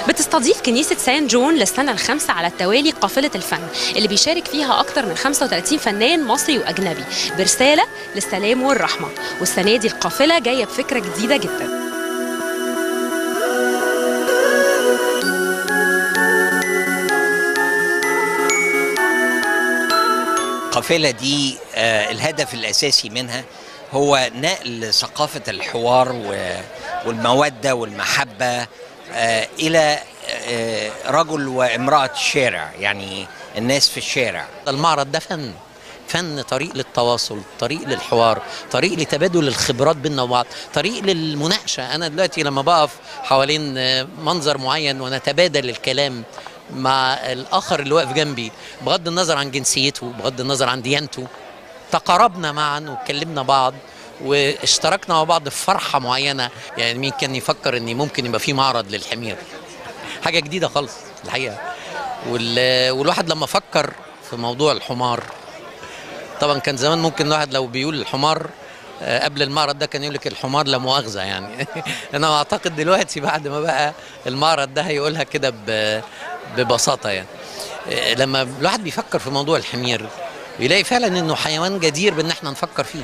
بتستضيف كنيسة سان جون للسنة الخامسة على التوالي قافلة الفن اللي بيشارك فيها أكتر من 35 فنان مصري وأجنبي برسالة للسلام والرحمة والسنة دي القافلة جاية بفكرة جديدة جدا القافلة دي آه، الهدف الأساسي منها هو نقل ثقافة الحوار و- والمودة والمحبة آه، إلى آه، رجل وامرأة الشارع يعني الناس في الشارع المعرض ده فن فن طريق للتواصل طريق للحوار طريق لتبادل الخبرات بيننا وبعض طريق للمناقشه انا دلوقتي لما بقف حوالين آه، منظر معين ونتبادل الكلام مع الاخر اللي واقف جنبي بغض النظر عن جنسيته بغض النظر عن ديانته تقاربنا معا واتكلمنا بعض واشتركنا مع بعض في فرحه معينه يعني مين كان يفكر ان ممكن يبقى في معرض للحمير حاجه جديده خالص الحقيقه وال- والواحد لما فكر في موضوع الحمار طبعا كان زمان ممكن الواحد لو بيقول الحمار آه، قبل المعرض ده كان يقول لك الحمار لا مؤاخذه يعني انا اعتقد دلوقتي بعد ما بقى المعرض ده هيقولها كده ب- ببساطه يعني آه، لما الواحد بيفكر في موضوع الحمير بيلاقي فعلا انه حيوان جدير بان احنا نفكر فيه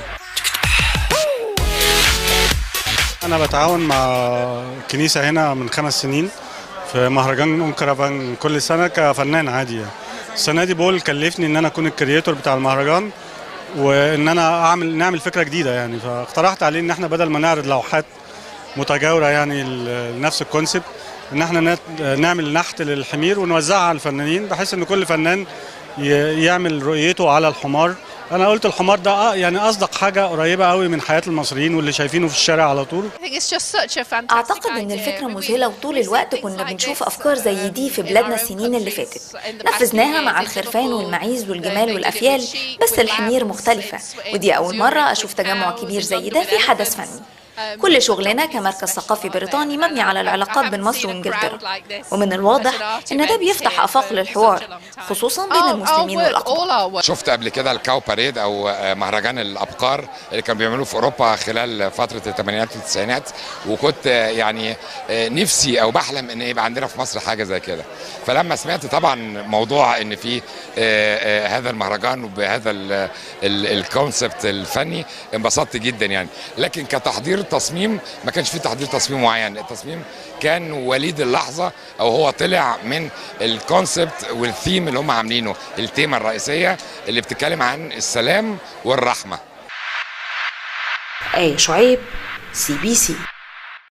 أنا بتعاون مع الكنيسة هنا من خمس سنين في مهرجان أم كرفان كل سنة كفنان عادي يعني. السنة دي بول كلفني إن أنا أكون الكرياتور بتاع المهرجان وإن أنا أعمل نعمل فكرة جديدة يعني فاقترحت عليه إن إحنا بدل ما نعرض لوحات متجاورة يعني ل- لنفس الكونسيبت إن إحنا نت- نعمل نحت للحمير ونوزعها على الفنانين بحيث إن كل فنان ي- يعمل رؤيته على الحمار انا قلت الحمار ده آه يعني اصدق حاجه قريبه قوي من حياه المصريين واللي شايفينه في الشارع على طول أعتقد إن الفكرة مذهلة وطول الوقت كنا بنشوف أفكار زي دي في بلادنا السنين اللي فاتت نفذناها مع الخرفان والمعيز والجمال والأفيال بس الحمير مختلفة ودي أول مرة أشوف تجمع كبير زي ده في حدث فني كل شغلنا كمركز ثقافي بريطاني مبني على العلاقات بين مصر وإنجلترا ومن الواضح إن ده بيفتح آفاق للحوار خصوصا بين المسلمين والأقباط شفت قبل كده الكاو باريد او آه، مهرجان الابقار اللي كانوا بيعملوه في اوروبا خلال فتره الثمانينات والتسعينات وكنت آه، يعني آه، نفسي او بحلم ان يبقى عندنا في مصر حاجه زي كده فلما سمعت طبعا موضوع ان في آه، آه، هذا المهرجان وبهذا ال- ال- الكونسبت الفني انبسطت جدا يعني لكن كتحضير تصميم ما كانش في تحضير تصميم معين التصميم كان وليد اللحظه او هو طلع من الكونسبت والثيم اللي هم عاملينه التيمه الرئيسيه اللي بتتكلم عن السلام والرحمه آية شعيب سي بي سي